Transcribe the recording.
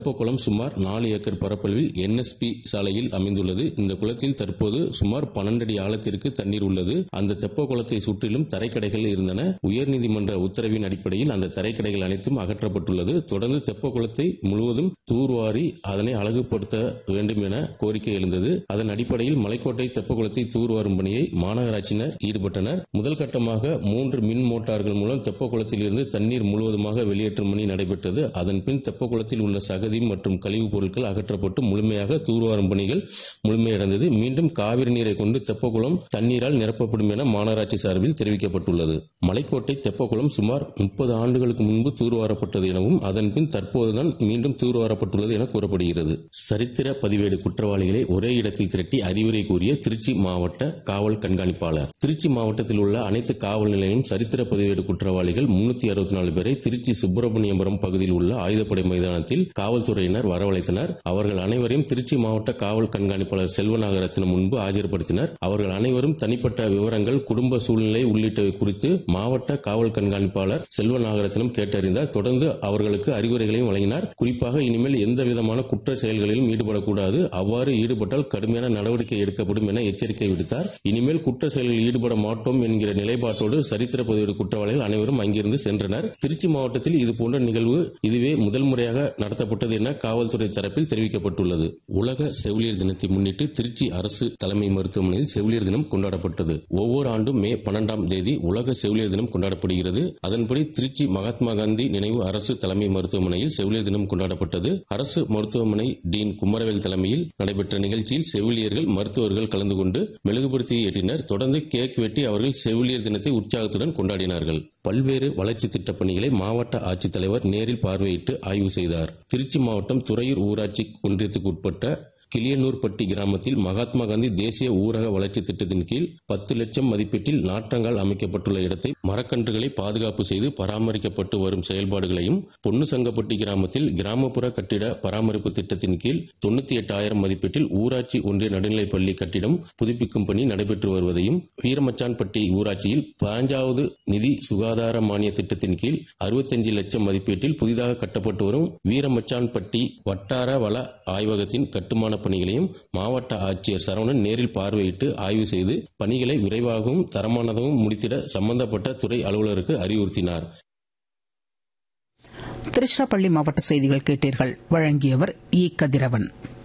தெப்பக்குளம் சுமார் நாலு ஏக்கர் பரப்பளவில் என்எஸ்பி சாலையில் அமைந்துள்ளது இந்த குளத்தில் தற்போது சுமார் பன்னெண்டு அடி ஆழத்திற்கு தண்ணீர் உள்ளது அந்த தெப்ப குளத்தை சுற்றிலும் தரைக்கடைகள் இருந்தன உயர்நீதிமன்ற உத்தரவின் அடிப்படையில் அந்த தரைக்கடைகள் அனைத்தும் அகற்றப்பட்டுள்ளது தொடர்ந்து தெப்ப குளத்தை முழுவதும் தூர்வாரி அதனை அழகுபடுத்த வேண்டும் என கோரிக்கை எழுந்தது அதன் அடிப்படையில் மலைக்கோட்டை தெப்ப குளத்தை தூர்வாரும் பணியை மாநகராட்சியினர் ஈடுபட்டனர் முதல் கட்டமாக மூன்று மின் மோட்டார்கள் மூலம் தெப்ப குளத்தில் இருந்து தண்ணீர் முழுவதுமாக வெளியேற்றும் பணி நடைபெற்றது அதன் பின் தெப்ப குளத்தில் உள்ள சகதி மற்றும் கழிவுப் பொருட்கள் அகற்றப்பட்டு முழுமையாக தூர்வாரும் பணிகள் முழுமையடைந்தது மீண்டும் காவிரி நீரை கொண்டு தெப்பக்குளம் தண்ணீரால் நிரப்பப்படும் என மாநகராட்சி சார்பில் தெரிவிக்கப்பட்டுள்ளது மலைக்கோட்டை தெப்பக்குளம் சுமார் முப்பது ஆண்டுகளுக்கு முன்பு தூர்வாரப்பட்டது எனவும் அதன் பின் தற்போதுதான் மீண்டும் தூர்வாரப்பட்டுள்ளது என கூறப்படுகிறது சரித்திர பதிவேடு குற்றவாளிகளை ஒரே இடத்தில் திரட்டி அறிவுரை கூறிய திருச்சி மாவட்ட காவல் கண்காணிப்பாளர் திருச்சி மாவட்டத்தில் உள்ள அனைத்து காவல் நிலையம் சரித்திர பதிவேடு குற்றவாளிகள் முன்னூத்தி அறுபத்தி நாலு பேரை திருச்சி சுப்பிரமணியபுரம் பகுதியில் உள்ள ஆயுதப்படை மைதானத்தில் காவல்துறையினர் வரவழைத்தனர் அவர்கள் அனைவரையும் திருச்சி மாவட்ட காவல் கண்காணிப்பாளர் செல்வநாகரத்தினம் முன்பு ஆஜர்படுத்தினர் அவர்கள் அனைவரும் தனிப்பட்ட விவரங்கள் குடும்ப சூழ்நிலை உள்ளிட்டவை குறித்து மாவட்ட காவல் கண்காணிப்பாளர் செல்வநாகரத்தினம் கேட்டறிந்தார் தொடர்ந்து அவர்களுக்கு அறிவுரைகளையும் வழங்கினார் குறிப்பாக இனிமேல் எந்த விதமான குற்ற செயல்களிலும் ஈடுபடக்கூடாது அவ்வாறு ஈடுபட்டால் கடுமையான நடவடிக்கை எடுக்கப்படும் என எச்சரிக்கை விடுத்தார் இனிமேல் குற்ற செயல்களில் ஈடுபட மாட்டோம் என்கிற நிலைப்பாட்டோடு சரித்திர பதிவேடு குற்றவாளிகள் அனைவரும் அங்கிருந்து சென்றனர் திருச்சி மாவட்டத்தில் இதுபோன்ற நிகழ்வு இதுவே முதல் முறையாக நடத்தப்பட்டது என காவல்துறை தரப்பில் தெரிவிக்கப்பட்டுள்ளது உலக செவிலியர் தினத்தை முன்னிட்டு திருச்சி அரசு தலைமை மருத்துவமனையில் செவிலியர் தினம் கொண்டாடப்பட்டது ஒவ்வொரு ஆண்டும் மே பன்னெண்டாம் தேதி உலக செவிலியர் தினம் கொண்டாடப்படுகிறது அதன்படி திருச்சி மகாத்மா காந்தி நினைவு அரசு தலைமை மருத்துவமனையில் செவிலியர் தினம் கொண்டாடப்பட்டது அரசு மருத்துவமனை டீன் குமரவேல் தலைமையில் நடைபெற்ற நிகழ்ச்சியில் செவிலியர்கள் மருத்துவர்கள் கலந்து கொண்டு மெழுகுபடுத்தி ஏற்றினர் தொடர்ந்து கேக் வெட்டி அவர்கள் செவிலியர் தினத்தை உற்சாகத்துடன் கொண்டாடினார்கள் பல்வேறு வளர்ச்சி திட்டப் பணிகளை மாவட்ட ஆட்சித்தலைவர் நேரில் பார்வையிட்டு ஆய்வு செய்தார் திருச்சி மாவட்டம் துறையூர் ஊராட்சி ஒன்றியத்துக்கு உட்பட்ட கிளியனூர்பட்டி கிராமத்தில் மகாத்மா காந்தி தேசிய ஊரக வளர்ச்சி திட்டத்தின் கீழ் பத்து லட்சம் மதிப்பீட்டில் நாற்றங்கால் அமைக்கப்பட்டுள்ள இடத்தை மரக்கன்றுகளை பாதுகாப்பு செய்து பராமரிக்கப்பட்டு வரும் செயல்பாடுகளையும் பொன்னுசங்கப்பட்டி கிராமத்தில் கிராமப்புற கட்டிட பராமரிப்பு திட்டத்தின் கீழ் தொண்ணூத்தி எட்டாயிரம் மதிப்பீட்டில் ஊராட்சி ஒன்றிய நடுநிலைப் பள்ளி கட்டிடம் புதுப்பிக்கும் பணி நடைபெற்று வருவதையும் வீரமச்சான்பட்டி ஊராட்சியில் பதினஞ்சாவது நிதி சுகாதார மானிய திட்டத்தின் கீழ் அறுபத்தஞ்சு லட்சம் மதிப்பீட்டில் புதிதாக கட்டப்பட்டு வரும் வீரமச்சான்பட்டி வட்டார வள ஆய்வகத்தின் கட்டுமான பணிகளையும் மாவட்ட ஆட்சியர் சரவணன் நேரில் பார்வையிட்டு ஆய்வு செய்து பணிகளை விரைவாகவும் தரமானதாகவும் முடித்திட சம்பந்தப்பட்ட துறை அலுவலருக்கு அறிவுறுத்தினார் திருச்சிராப்பள்ளி மாவட்ட செய்திகள் கேட்டீர்கள் வழங்கியவர் இ கதிரவன்